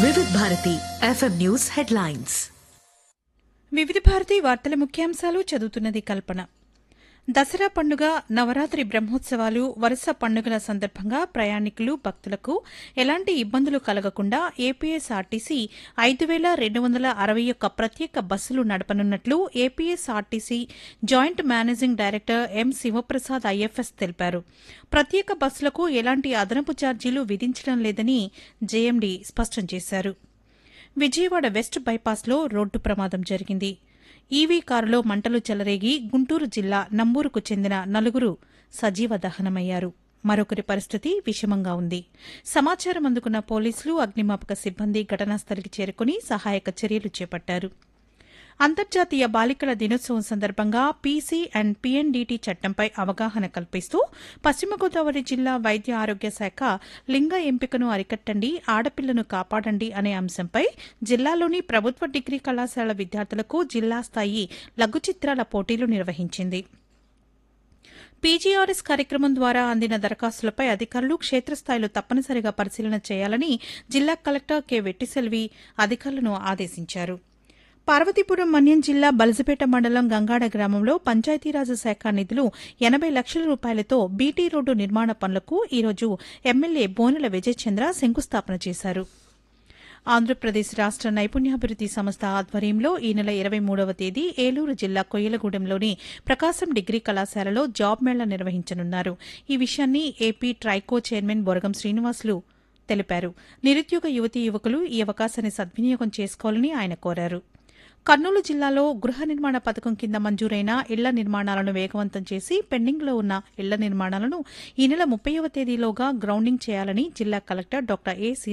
వివిధ Bharati FM news headlines వివిధ భారతి వార్తల ముఖ్యాంశాలు చదువుతున్నది కల్పన దసరా పండుగ నవరాత్రి బ్రహ్మోత్సవాలు వరుస పండుగల సందర్భంగా ప్రయాణికులు భక్తులకు ఎలాంటి ఇబ్బందులు కలగకుండా ఏపీఎస్ఆర్టీసీ ఐదు వేల రెండు వందల అరవై ఒక్క ప్రత్యేక బస్సులు నడపనున్నట్లు APSRTC joint managing director M Sivaprasad IFS తెలిపారు ప్రత్యేక బస్సులకు ఎలాంటి అదనపు ఛార్జీలు విధించడం లేదని జేఎండీ స్పష్టం చేశారు విజయవాడ వెస్ట్ బైపాస్లో రోడ్డు ప్రమాదం జరిగింది ఈవీ కారులో మంటలు చెలరేగి గుంటూరు జిల్లా నంబూరుకు చెందిన నలుగురు సజీవ దహనమయ్యారు మరొకరి పరిస్థితి విషమంగా ఉంది సమాచారం అందుకున్న పోలీసులు అగ్నిమాపక సిబ్బంది ఘటనాస్థలికి చేరుకుని సహాయక చర్యలు చేపట్టారు అంతర్జాతీయ బాలికల దినోత్సవం సందర్భంగా పీసీ అండ్ పీఎన్డీటీ చట్టంపై అవగాహన కల్పిస్తూ పశ్చిమ గోదావరి జిల్లా వైద్య ఆరోగ్య శాఖ లింగ ఎంపికను అరికట్టండి ఆడపిల్లను కాపాడండి అనే అంశంపై జిల్లాలోని ప్రభుత్వ డిగ్రీ కళాశాల విద్యార్థులకు జిల్లా స్థాయి లఘు చిత్రాల పోటీలు నిర్వహించింది పీజీఆర్ఎస్ కార్యక్రమం ద్వారా అందిన దరఖాస్తులపై అధికారులు క్షేత్రస్థాయిలో తప్పనిసరిగా పరిశీలన చేయాలని జిల్లా కలెక్టర్ కె వెట్టిసెల్వి అధికారులను ఆదేశించారు పార్వతీపురం మన్యం జిల్లా బలజపేట మండలం గంగాడ గ్రామంలో పంచాయతీరాజ్ శాఖ నిధులు ఎనబై లక్షల రూపాయలతో బీటీ రోడ్డు నిర్మాణ పనులకు ఈరోజు ఎమ్మెల్యే బోనెల విజయచంద్ర శంకుస్థాపన చేశారు ఆంధ్రప్రదేశ్ రాష్ట నైపుణ్యాభివృద్ది సంస్థ ఆధ్వర్యంలో ఈ నెల ఇరవై మూడవ తేదీ ఏలూరు జిల్లా కొయ్యలగూడెంలోని ప్రకాశం డిగ్రీ కళాశాలలో జాబ్ మేళా నిర్వహించనున్నారు ఈ విషయాన్ని ఏపీ ట్రైకో చైర్మన్ బొరగం శ్రీనివాసులు తెలిపారు నిరుద్యోగ యువతీ యువకులు ఈ అవకాశాన్ని సద్వినియోగం చేసుకోవాలని ఆయన కోరారు కర్నూలు జిల్లాలో గృహ నిర్మాణ పథకం కింద మంజూరైన ఇళ్ల నిర్మాణాలను వేగవంతం చేసి పెండింగ్లో ఉన్న ఇళ్ల నిర్మాణాలను ఈ నెల ముప్పైవ తేదీలోగా గ్రౌండింగ్ చేయాలని జిల్లా కలెక్టర్ డాక్టర్ ఏ